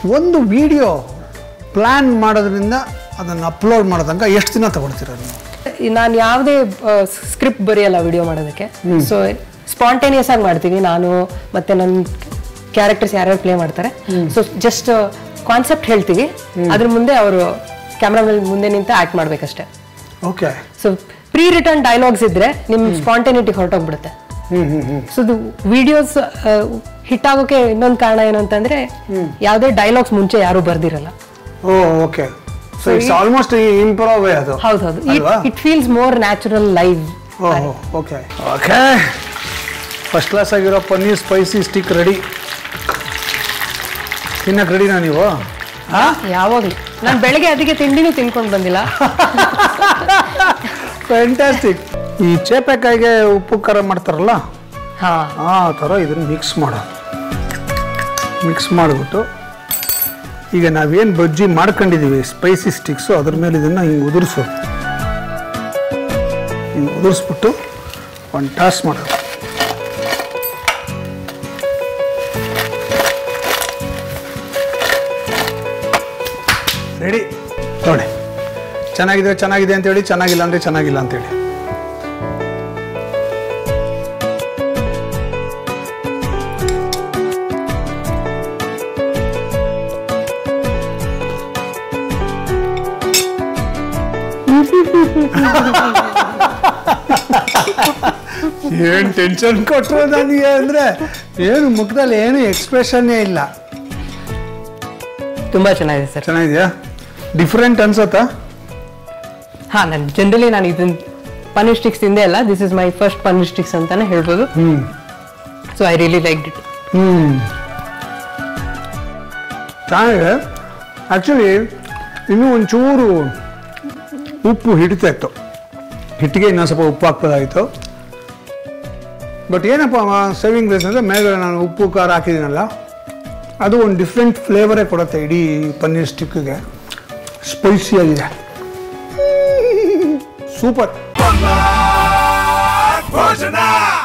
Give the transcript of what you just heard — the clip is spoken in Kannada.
ಒಂದು ವಿಡಿಯೋ ಪ್ಲ್ಯಾನ್ ಮಾಡೋದ್ರಿಂದ ಅದನ್ನು ಅಪ್ಲೋಡ್ ಮಾಡೋ ತನಕ ಎಷ್ಟು ದಿನ ತಗೊಳ್ತೀರ ನೀವು ನಾನು ಯಾವುದೇ ಸ್ಕ್ರಿಪ್ಟ್ ಬರೆಯಲ್ಲ ವಿಡಿಯೋ ಮಾಡೋದಕ್ಕೆ ಸೊ ಸ್ಪಾಂಟೇನಿಯಸ್ ಆಗಿ ಮಾಡ್ತೀವಿ ನಾನು ಮತ್ತೆ ನನ್ನ ಕ್ಯಾರೆಕ್ಟರ್ಸ್ ಯಾರ್ಯಾರು ಪ್ಲೇ ಮಾಡ್ತಾರೆ ಸೊ ಜಸ್ಟ್ ಕಾನ್ಸೆಪ್ಟ್ ಹೇಳ್ತೀವಿ ಅದ್ರ ಮುಂದೆ ಅವರು ಕ್ಯಾಮ್ರಾ ಮೇಲೆ ಮುಂದೆ ನಿಂತು ಆಕ್ಟ್ ಮಾಡ್ಬೇಕಷ್ಟೇ okay so pre written dialogues ಇದ್ರೆ ನಿಮ್ ಸ್ಪಾಂಟೇನಿಟಿ ಹೊರಟೋಗ್ಬಿಡುತ್ತೆ ಹ್ಞೂ ಹ್ಞೂ ಹ್ಞೂ ಸೊ ಇದು ವಿಡಿಯೋಸ್ ಹಿಟ್ ಆಗೋಕೆ ಇನ್ನೊಂದು ಕಾರಣ ಏನು ಅಂತಂದ್ರೆ ಯಾವುದೇ ಡೈಲಾಗ್ಸ್ ಮುಂಚೆ ಯಾರು ಬರ್ದಿರಲ್ಲ oh okay so it's almost improv ಅದು ಹೌದು ಹೌದು ಅಲ್ವಾ? It feels more natural live ಓಹೋ ಓಕೆ ಓಕೆ ಫಸ್ಟ್ ಕ್ಲಾಸ್ ಆಗಿರೋ ಪನ್ನೀರ್ ಸ್ಪೈಸಿ ಸ್ಟಿಕ್ ರೆಡಿ ತಿನ್ನಕ್ಕೆ ರೆಡಿನಾ ನೀವು ಹಾಂ ಯಾವಾಗ್ಲೂ ನಾನು ಬೆಳಗ್ಗೆ ಅದಕ್ಕೆ ತಿಂಡಿನೂ ತಿನ್ಕೊಂಡು ಬಂದಿಲ್ಲ ಫ್ಯಾಂಟಾಸ್ಟಿಕ್ ಈ ಚೇಪೆಕಾಯಿಗೆ ಉಪ್ಪು ಖಾರ ಮಾಡ್ತಾರಲ್ಲ ಹಾ ಆ ಥರ ಇದನ್ನು ಮಿಕ್ಸ್ ಮಾಡೋ ಮಿಕ್ಸ್ ಮಾಡಿಬಿಟ್ಟು ಈಗ ನಾವೇನು ಬಜ್ಜಿ ಮಾಡ್ಕೊಂಡಿದ್ದೀವಿ ಸ್ಪೈಸಿ ಸ್ಟಿಕ್ಸು ಅದ್ರ ಮೇಲೆ ಇದನ್ನು ಹಿಂಗೆ ಉದುರಿಸೋದು ಹಿಂಗೆ ಉದುರಿಸ್ಬಿಟ್ಟು ಒಂದು ಟಾಸ್ ಮಾಡೋದು ರೆಡಿ ನೋಡಿ ಚೆನ್ನಾಗಿದೆ ಚೆನ್ನಾಗಿದೆ ಅಂತೇಳಿ ಚೆನ್ನಾಗಿಲ್ಲ ಅಂದರೆ ಚೆನ್ನಾಗಿಲ್ಲ ಅಂತೇಳಿ ಏನು ಟೆನ್ಷನ್ ಕೊಟ್ಟರು ನನಗೆ ಅಂದರೆ ಏನು ಮುಖದಲ್ಲಿ ಏನು ಎಕ್ಸ್ಪ್ರೆಷನ್ನೇ ಇಲ್ಲ ತುಂಬಾ ಚೆನ್ನಾಗಿದೆ ಸರ್ ಚೆನ್ನಾಗಿದೆಯಾ ಡಿಫ್ರೆಂಟ್ ಅನ್ಸತ್ತಾ ಹಾ ನಾನು ಜನರಲಿ ನಾನು ಇದನ್ನ ಪನ್ನೀರ್ ಸ್ಟಿಕ್ಸ್ ತಿಂದೇ ಅಲ್ಲ this is my first paneer sticks ಅಂತಾನೆ ಹೇಳ್ಬೋದು ಹ್ಞೂ so I really like it ಹ್ಞೂ ಚೆನ್ನಾಗಿದೆ ಆ್ಯಕ್ಚುಲಿ ಇನ್ನೂ ಒಂಚೂರು ಉಪ್ಪು ಹಿಡಿತಾ ಇತ್ತು ಹಿಟ್ಟಿಗೆ ಇನ್ನೊಂದು ಸ್ವಲ್ಪ ಉಪ್ಪು ಹಾಕ್ಬೋದಾಗಿತ್ತು ಬಟ್ ಏನಪ್ಪ ಸೇವಿಂಗ್ ಗ್ರೇಸ್ ಅಂದರೆ ಮೇಲ್ಗಡೆ ನಾನು ಉಪ್ಪು ಖಾರ ಹಾಕಿದ್ದೀನಲ್ಲ ಅದು ಒಂದು ಡಿಫ್ರೆಂಟ್ ಫ್ಲೇವರೇ ಕೊಡುತ್ತೆ ಇಡೀ ಪನ್ನೀರ್ ಸ್ಟಿಕ್ಕಿಗೆ ಸ್ಪೈಸಿಯಾಗಿದೆ ಸೂಪರ್ ಭೋಜನ